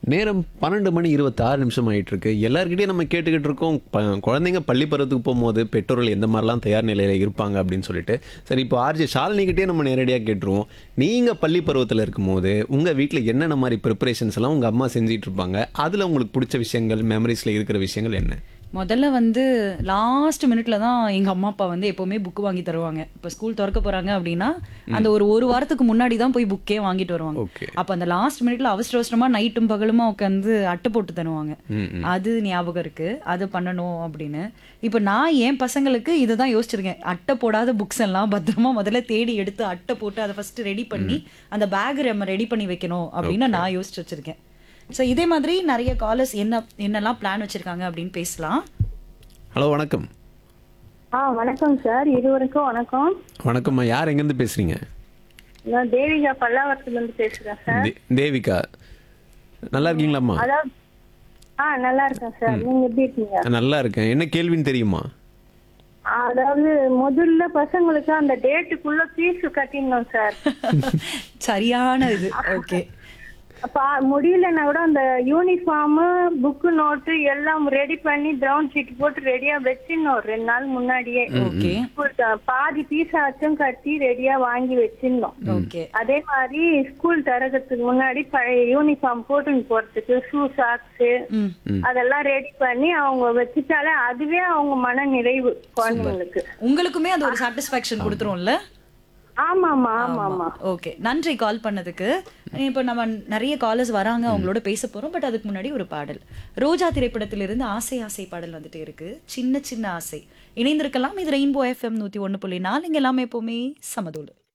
நேரம் பன்னெண்டு மணி இருபத்தாறு நிமிஷம் ஆயிட்டு இருக்கு எல்லார்கிட்டயும் நம்ம கேட்டுக்கிட்டு இருக்கோம் ப- குழந்தைங்க பள்ளி பருவத்துக்கு போகும்போது பெற்றோர்கள் எந்த மாதிரிலாம் தயார் நிலையில் இருப்பாங்க அப்படின்னு சொல்லிட்டு சரி இப்போ ஆர்ஜி ஷாலினிக்கிட்டே நம்ம நேரடியாக கேட்டுருவோம் நீங்கள் பள்ளி பருவத்தில் இருக்கும்போது உங்கள் வீட்டில் என்னென்ன மாதிரி ப்ரிப்பரேஷன்ஸ் எல்லாம் உங்கள் அம்மா செஞ்சிட்டு இருப்பாங்க அதில் உங்களுக்கு பிடிச்ச விஷயங்கள் மெமரிஸில் இருக்கிற விஷயங்கள் என்ன முதல்ல வந்து லாஸ்ட் மினிட்ல தான் எங்க அம்மா அப்பா வந்து எப்பவுமே புக் வாங்கி தருவாங்க இப்போ ஸ்கூல் திறக்க போறாங்க அப்படின்னா அந்த ஒரு ஒரு வாரத்துக்கு முன்னாடி தான் போய் புக்கே வாங்கிட்டு வருவாங்க ஓகே அப்ப அந்த லாஸ்ட் மினிட்ல அவசர அவசரமா நைட்டும் பகலுமா உட்காந்து அட்டை போட்டு தருவாங்க ம் அது ஞாபகம் இருக்கு அது பண்ணணும் அப்படின்னு இப்போ நான் என் பசங்களுக்கு இதை தான் யோசிச்சிருக்கேன் அட்டை போடாத புக்ஸ் எல்லாம் பத்திரமா முதல்ல தேடி எடுத்து அட்டை போட்டு அதை ஃபர்ஸ்ட் ரெடி பண்ணி அந்த பேக் நம்ம ரெடி பண்ணி வைக்கணும் அப்படின்னு நான் யோசிச்சு வச்சிருக்கேன் ஸோ இதே மாதிரி நிறைய காலர்ஸ் என்ன என்னெல்லாம் பிளான் வச்சிருக்காங்க அப்படின்னு பேசலாம் ஹலோ வணக்கம் ஆ வணக்கம் சார் இருவருக்கும் வணக்கம் வணக்கம்மா யார் எங்கேருந்து பேசுகிறீங்க நான் தேவிகா பல்லாவரத்துல இருந்து பேசுறேன் சார் தே- தேவிகா நல்லா இருக்கீங்களாம்மா அதாவது ஆ நல்லா இருக்கேன் சார் நீங்க எப்படி இருக்கீங்க நல்லா இருக்கேன் என்ன கேள்வின்னு தெரியுமா அதாவது முதல்ல பசங்களுக்கு அந்த டேட்டுக்குள்ள ஃபீஸ் கட்டிடணும் சார் சரியான இது ஓகே அப்ப முடியலன்னா கூட அந்த யூனிஃபார்ம் புக்கு நோட்டு எல்லாம் ரெடி பண்ணி ப்ரௌன் ஷீட் போட்டு ரெடியா வச்சிடணும் ஒரு ரெண்டு நாள் முன்னாடியே ஓகே ஸ்கூல் பாதி பீஸ் ஆச்சும் கட்டி ரெடியா வாங்கி வச்சிடணும் ஓகே அதே மாதிரி ஸ்கூல் திறக்கிறதுக்கு முன்னாடி பழைய யூனிஃபார்ம் போட்டுன்னு போறதுக்கு ஷூ சாக்ஸ் ம் அதெல்லாம் ரெடி பண்ணி அவங்க வச்சுட்டாலே அதுவே அவங்க மன நிறைவு குழந்தைங்களுக்கு உங்களுக்குமே அது ஒரு சாட்டிஸ்ஃபேக்ஷன் கொடுத்துரும்ல ஆமாமா ஆமாமா ஓகே நன்றி கால் பண்ணதுக்கு இப்போ நம்ம நிறைய காலர்ஸ் வராங்க அவங்களோட பேச போறோம் பட் அதுக்கு முன்னாடி ஒரு பாடல் ரோஜா திரைப்படத்திலிருந்து ஆசை ஆசை பாடல் வந்துட்டு இருக்கு சின்ன சின்ன ஆசை இணைந்திருக்கலாம் இது ரெயின்போ எஃப்எம் நூத்தி ஒண்ணு புள்ளி நாலு இங்க எல்லாமே எப்பவுமே சமதூள்